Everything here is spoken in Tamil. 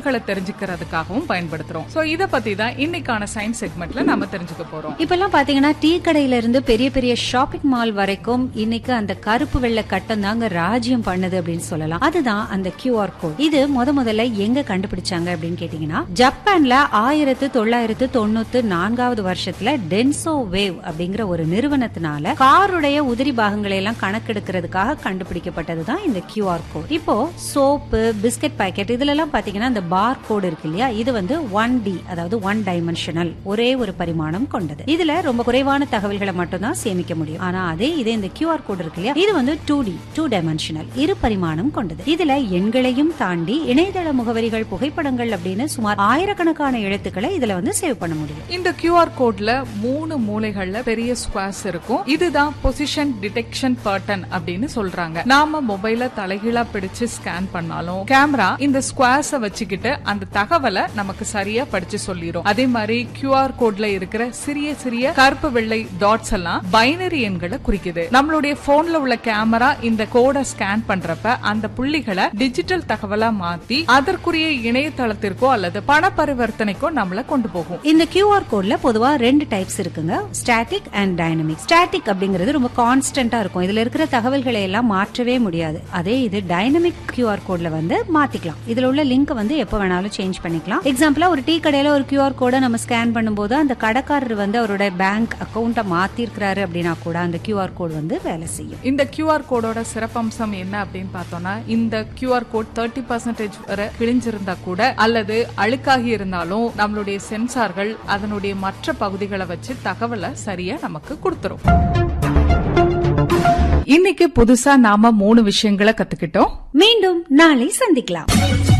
கருத்துக்களை தெரிஞ்சுக்கிறதுக்காகவும் பயன்படுத்துறோம் சோ இத பத்தி தான் இன்னைக்கான சயின்ஸ் செக்மெண்ட்ல நாம தெரிஞ்சுக்க போறோம் இப்பெல்லாம் பாத்தீங்கன்னா டீ கடையில இருந்து பெரிய பெரிய ஷாப்பிங் மால் வரைக்கும் இன்னைக்கு அந்த கருப்பு வெள்ளை கட்டம் தாங்க ராஜ்யம் பண்ணுது அப்படின்னு சொல்லலாம் அதுதான் அந்த கியூஆர் கோட் இது முத முதல்ல எங்க கண்டுபிடிச்சாங்க அப்படின்னு கேட்டீங்கன்னா ஜப்பான்ல ஆயிரத்து தொள்ளாயிரத்து தொண்ணூத்து நான்காவது வருஷத்துல டென்சோ வேவ் அப்படிங்கிற ஒரு நிறுவனத்தினால காருடைய உதிரி பாகங்களை எல்லாம் கணக்கெடுக்கிறதுக்காக கண்டுபிடிக்கப்பட்டதுதான் இந்த கியூஆர் கோட் இப்போ சோப்பு பிஸ்கட் பாக்கெட் இதுல எல்லாம் பாத்தீங்கன்னா இந்த பார் கோடு இருக்கு இல்லையா இது வந்து ஒன் டி அதாவது ஒன் டைமென்ஷனல் ஒரே ஒரு பரிமாணம் கொண்டது இதுல ரொம்ப குறைவான தகவல்களை மட்டும் தான் சேமிக்க முடியும் ஆனா அதே இதே இந்த கியூஆர் கோடு இருக்கு இல்லையா இது வந்து டூ டி டூ டைமென்ஷனல் இரு பரிமாணம் கொண்டது இதுல எண்களையும் தாண்டி இணையதள முகவரிகள் புகைப்படங்கள் அப்படின்னு சுமார் ஆயிரக்கணக்கான எழுத்துக்களை இதுல வந்து சேவ் பண்ண முடியும் இந்த கியூஆர் கோட்ல மூணு மூலைகள்ல பெரிய ஸ்குவாஸ் இருக்கும் இதுதான் பொசிஷன் டிடெக்ஷன் பர்டன் அப்படின்னு சொல்றாங்க நாம மொபைல தலைகீழா பிடிச்சு ஸ்கேன் பண்ணாலும் கேமரா இந்த ஸ்குவாஸ வச்சுக்கிட்டு அந்த தகவலை நமக்கு சரியா படிச்சு சொல்லிரும் அதே மாதிரி கியூஆர் கோட்ல இருக்கிற சிறிய சிறிய கருப்பு வெள்ளை டாட்ஸ் எல்லாம் பைனரி எண்களை குறிக்குது நம்மளுடைய போன்ல உள்ள கேமரா இந்த கோடை ஸ்கேன் பண்றப்ப அந்த புள்ளிகளை டிஜிட்டல் தகவலா மாத்தி அதற்குரிய இணையதளத்திற்கோ அல்லது பண பரிவர்த்தனைக்கோ நம்மள கொண்டு போகும் இந்த கியூஆர் கோட்ல பொதுவா ரெண்டு டைப்ஸ் இருக்குங்க ஸ்டாட்டிக் அண்ட் டைனமிக் ஸ்டாட்டிக் அப்படிங்கிறது ரொம்ப கான்ஸ்டன்டா இருக்கும் இதுல இருக்கிற தகவல்களை எல்லாம் மாற்றவே முடியாது அதே இது டைனமிக் கியூஆர் கோட்ல வந்து மாத்திக்கலாம் இதுல உள்ள லிங்க் வந்து எப்ப வேணாலும் சேஞ்ச் பண்ணிக்கலாம் எக்ஸாம்பிளா ஒரு டீ கடையில ஒரு கியூஆர் கோடை நம்ம ஸ்கேன் பண்ணும்போது அந்த கடைக்காரர் வந்து அவரோட பேங்க் அக்கௌண்ட்டை மாத்திருக்கிறாரு அப்படின்னா கூட அந்த கியூஆர் கோட் வந்து வேலை செய்யும் இந்த கியூஆர் கோடோட சிறப்பம்சம் என்ன அப்படின்னு பார்த்தோம்னா இந்த கியூஆர் கோட் தேர்ட்டி பர்சன்டேஜ் வரை கிழிஞ்சிருந்தா கூட அல்லது அழுக்காகி இருந்தாலும் நம்மளுடைய சென்சார்கள் அதனுடைய மற்ற பகுதிகளை வச்சு தகவலை சரியா நமக்கு கொடுத்துரும் இன்னைக்கு புதுசா நாம மூணு விஷயங்களை கத்துக்கிட்டோம் மீண்டும் நாளை சந்திக்கலாம்